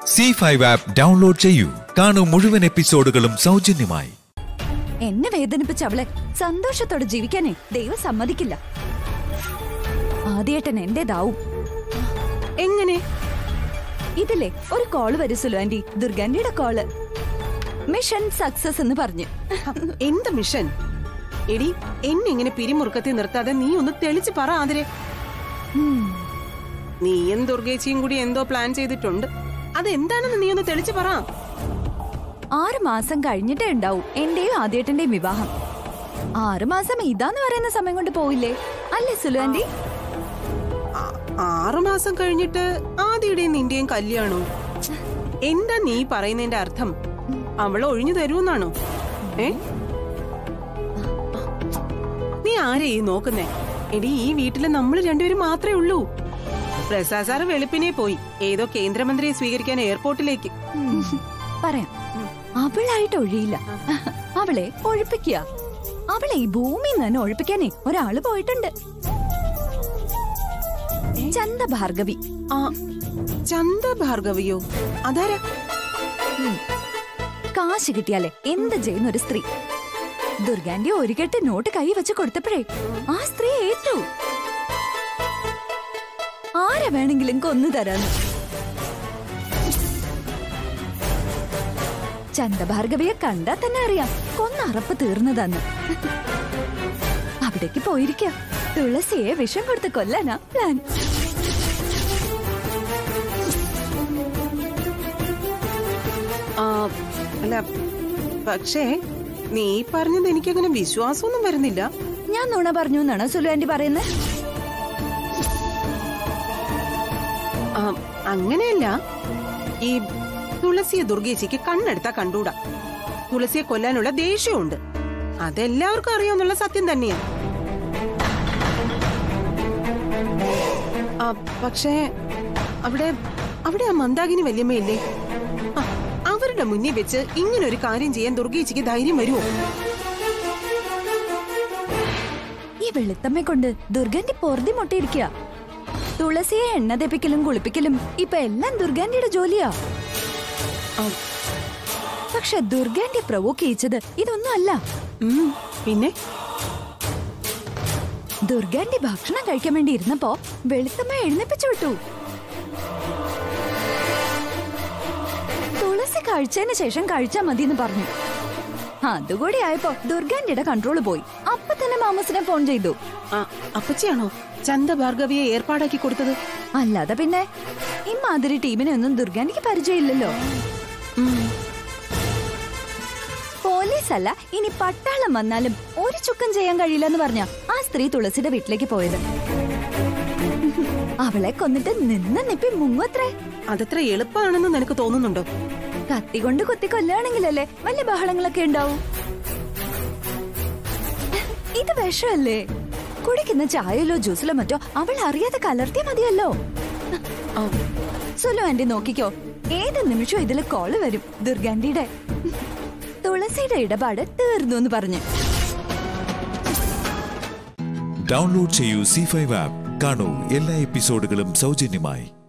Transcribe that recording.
C five app download ചെയ്യൂ കാണൂ മുഴുവൻ എപ്പിസോഡുകളും സൗജന്യമായി എന്നെ വേദനിപ്പിച്ച അവളെ സന്തോഷത്തോടെ ജീവിക്കാനേ ദൈവം സമ്മതിക്കില്ല ആദ്യേട്ടൻ എന്റേതാവും എങ്ങനെ ഇതില്ലേ ഒരു കോള് വരും സുലു ആന്റി ദുർഗാന്റിയുടെ കോള് മിഷൻ സക്സസ് എന്ന് പറഞ്ഞു എന്ത് മിഷൻ എടി എന്നെ ഇങ്ങനെ പിരിമുറുക്കത്തിൽ നിർത്താതെ നീ ഒന്ന് തെളിച്ച് പറ ആതിരെ ഉം. നീയും ദുർഗേച്ചിയും കൂടി എന്തോ പ്ലാൻ ചെയ്തിട്ടുണ്ട് അതെന്താണെന്ന് നീ ഒന്ന് തെളിച്ച് പറ ആറ് മാസം കഴിഞ്ഞിട്ടേ ഉണ്ടാവും എന്റെയും ആദ്യേട്ടന്റെയും വിവാഹം ആറ് മാസം ഇതാന്ന് പറയുന്ന സമയം കൊണ്ട് പോയില്ലേ അല്ലേ സുലു ആന്റി ആ- ആറു മാസം കഴിഞ്ഞിട്ട് ആദ്യയുടെയും നിന്റെയും കല്യാണോ എന്താ നീ പറയുന്നതിന്റെ അർത്ഥം അവൾ ഒഴിഞ്ഞു തരൂന്നാണോ ഏ നീ ആരെ ഈ നോക്കുന്നേ എടി ഈ വീട്ടില് നമ്മൾ രണ്ടുപേരും മാത്രമേ ഉള്ളൂ പ്രസാസാറ് വെളുപ്പിനെ പോയി ഏതോ കേന്ദ്രമന്ത്രിയെ സ്വീകരിക്കാൻ എയർപോർട്ടിലേക്ക് ഉം. പറയാം അവളായിട്ട് ഒഴിയില്ല അവളെ ഒഴിപ്പിക്കുക അവളെ ഈ ഭൂമിയിൽ നിന്ന് തന്നെ ഒഴിപ്പിക്കാനേ ഒരാള് പോയിട്ടുണ്ട് ചന്ത ഭാർഗവി ആ ചന്ത ഭാർഗവിയോ അതാരാ ഉം. കാശ് കിട്ടിയാലേ എന്ത് ചെയ്യുന്ന ഒരു സ്ത്രീ ദുർഗാന്റെ ഒരു കെട്ട് നോട്ട് കൈ വെച്ച് കൊടുത്തപ്പോഴേ ആ സ്ത്രീ ഏറ്റു ആരെ വേണമെങ്കിലും കൊന്നു തരാന്ന് ചന്ദഭാർഗവിയെ കണ്ടാ തന്നെ അറിയാം കൊന്നറപ്പ് തീർന്നതാന്ന് അവിടേക്ക് പോയിരിക്ക തുളസിയെ വിഷം കൊടുത്ത് കൊല്ലാനാ പ്ലാൻ ആ അല്ല പക്ഷേ നീ പറഞ്ഞത് എനിക്കങ്ങനെ വിശ്വാസമൊന്നും വരുന്നില്ല ഞാൻ നുണ പറഞ്ഞു എന്നാണ് സുലു ആന്റി പറയുന്നത് ആ, അങ്ങനെയല്ല ഈ തുളസിയെ ദുർഗേച്ചിക്ക് കണ്ണെടുത്താ കണ്ടൂടാ തുളസിയെ കൊല്ലാനുള്ള ദേഷ്യമുണ്ട് അതെല്ലാവർക്കും അറിയാവുന്നുള്ള സത്യം തന്നെയാ ആ, പക്ഷേ അവിടെ അവിടെ ആ മന്ദാകിനി വല്യമ്മയില്ലേ ആ, അവരുടെ മുന്നിൽ വെച്ച് ഇങ്ങനെ ഒരു കാര്യം ചെയ്യാൻ ദുർഗേച്ചിക്ക് ധൈര്യം വരുമോ ഈ വെളുത്തമ്മ കൊണ്ട് ദുർഗാന്റെ പൊറുതി മുട്ടിയിരിക്കുക തുളസിയെ എണ്ണ തെപ്പിക്കലും കുളിപ്പിക്കലും ഇപ്പൊ എല്ലാം ദുർഗാന്റിയുടെ ജോലിയാ ആ, പക്ഷെ ദുർഗാന്റെ പ്രവോക്ക് ചെയ്യിച്ചത് ഇതൊന്നും അല്ല ഉം, പിന്നെ ദുർഗാന്റെ ഭക്ഷണം കഴിക്കാൻ വേണ്ടി ഇരുന്നപ്പോ വെളുത്തമ്മ എഴുന്നേപ്പിച്ചു വിട്ടു തുളസി കഴിച്ചതിന് ശേഷം കഴിച്ചാ മതി എന്ന് പറഞ്ഞു അതുകൂടി ആയപ്പോ ദുർഗാന്റിയുടെ കൺട്രോള് പോയി അപ്പൊ തന്നെ മാമസിനെ ഫോൺ ചെയ്തു ആ, അപ്പച്ചിയാണോ ചന്ത ഭാർഗവിയെ ഏർപ്പാടാക്കി കൊടുത്തത് അല്ലാതെ പിന്നെ ഇമാതിരി ടീമിനെ ഒന്നും ദുർഗാന്റിക്ക് പരിചയമില്ലല്ലോ ഉം. പോലീസ് അല്ല ഇനി പട്ടാളം വന്നാലും ഒരു ചുക്കം ചെയ്യാൻ കഴിയില്ലെന്ന് പറഞ്ഞ ആ സ്ത്രീ തുളസിയുടെ വീട്ടിലേക്ക് പോയത് അവളെ കൊന്നിട്ട് നിന്ന് നിപ്പി മുങ്ങത്രേ അതത്ര എളുപ്പമാണെന്ന് നിനക്ക് തോന്നുന്നുണ്ടോ കത്തി കൊണ്ട് കുത്തി കൊല്ലുകയാണെങ്കിലല്ലേ വലിയ ബഹളങ്ങളൊക്കെ ഉണ്ടാവും ഇത് വിഷമല്ലേ കുടിക്കുന്ന ചായയിലോ ജ്യൂസിലോ മറ്റോ അവൾ അറിയാതെ കലർത്തിയ മതിയല്ലോ ആ, സുലു ആന്റി നോക്കിക്കോ ഏത് നിമിഷവും ഇതിൽ കോള് വരും ദുർഗാന്റിയുടെ തുളസിയുടെ ഇടപാട് തീർന്നു എന്ന് പറഞ്ഞു ഡൗൺലോഡ് ചെയ്യൂ സി ഫൈവ് ആപ്പ് കാണൂ എല്ലാ എപ്പിസോഡുകളും സൗജന്യമായി